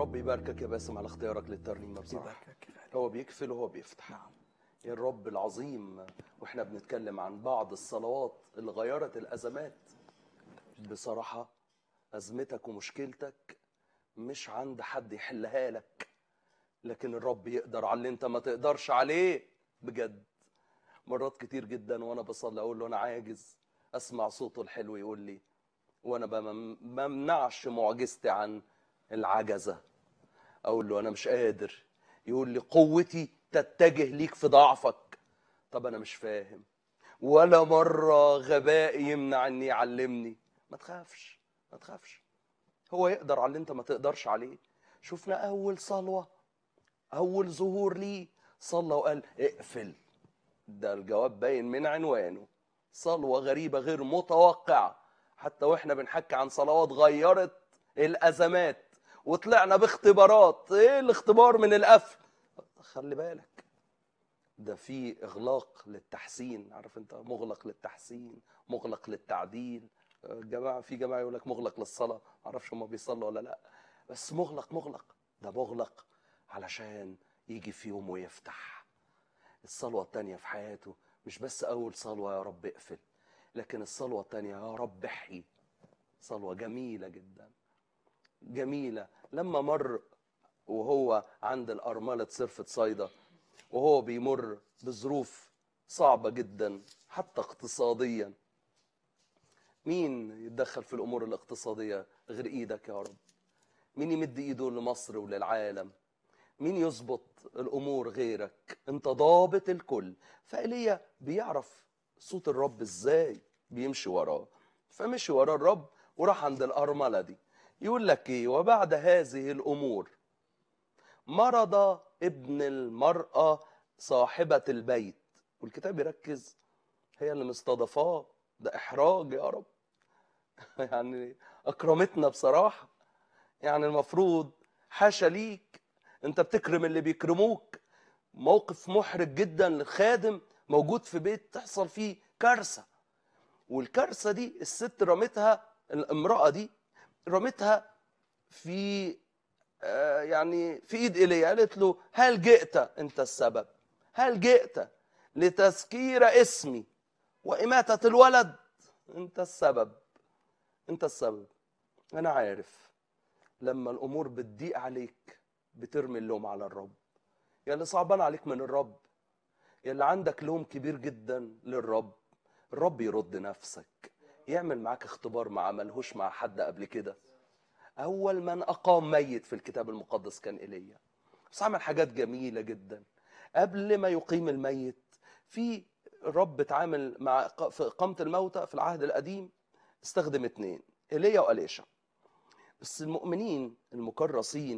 الرب يباركك يا باسم على اختيارك للترنيمه بصراحه يباركك يا غالي. هو بيكفل وهو بيفتح نعم يا الرب العظيم واحنا بنتكلم عن بعض الصلوات اللي غيرت الازمات بصراحه ازمتك ومشكلتك مش عند حد يحلها لك لكن الرب يقدر على اللي انت ما تقدرش عليه بجد مرات كتير جدا وانا بصلي اقول له انا عاجز اسمع صوته الحلو يقول لي وانا بم- بمنعش معجزتي عن العجزه اقول له انا مش قادر يقول لي قوتي تتجه ليك في ضعفك طب انا مش فاهم ولا مره غباء يمنع اني يعلمني ما تخافش ما تخافش هو يقدر على اللي انت ما تقدرش عليه شفنا اول صلوه اول ظهور ليه صلى وقال اقفل ده الجواب باين من عنوانه صلوه غريبه غير متوقعه حتى واحنا بنحكي عن صلوات غيرت الازمات وطلعنا باختبارات ايه الاختبار من القفل خلي بالك ده في اغلاق للتحسين عارف انت مغلق للتحسين مغلق للتعديل جماعه في جماعه يقول لك مغلق للصلاه معرفش هم بيصلوا ولا لا بس مغلق مغلق ده مغلق علشان يجي في يوم ويفتح الصلوه التانيه في حياته مش بس اول صلوه يا رب اقفل لكن الصلوه التانيه يا رب احيي صلوه جميله جدا جميله لما مر وهو عند الأرملة صرفة صيدا وهو بيمر بظروف صعبة جدا حتى اقتصاديا مين يتدخل في الأمور الاقتصادية غير إيدك يا رب مين يمد إيده لمصر وللعالم مين يظبط الأمور غيرك أنت ضابط الكل فإيليا بيعرف صوت الرب إزاي بيمشي وراه فمشي وراه الرب وراح عند الأرملة دي يقول لك إيه وبعد هذه الأمور مرض ابن المرأة صاحبة البيت والكتاب يركز هي اللي مستضافاه ده إحراج يا رب يعني أكرمتنا بصراحة يعني المفروض حاشا ليك أنت بتكرم اللي بيكرموك موقف محرج جدا للخادم موجود في بيت تحصل فيه كارثة والكارثة دي الست رمتها الامرأة دي رمتها في آه، يعني في ايد ايليا قالت له هل جئت انت السبب هل جئت لتذكير اسمي وإماتة الولد انت السبب انت السبب انا عارف لما الامور بتضيق عليك بترمي اللوم على الرب يا اللي صعبان عليك من الرب يا اللي عندك لوم كبير جدا للرب الرب يرد نفسك يعمل معاك اختبار ما عملهوش مع حد قبل كده اول من اقام ميت في الكتاب المقدس كان ايليا بس عمل حاجات جميله جدا قبل ما يقيم الميت في الرب اتعامل مع في اقامه الموتى في العهد القديم استخدم اتنين ايليا واليشع بس المؤمنين المكرسين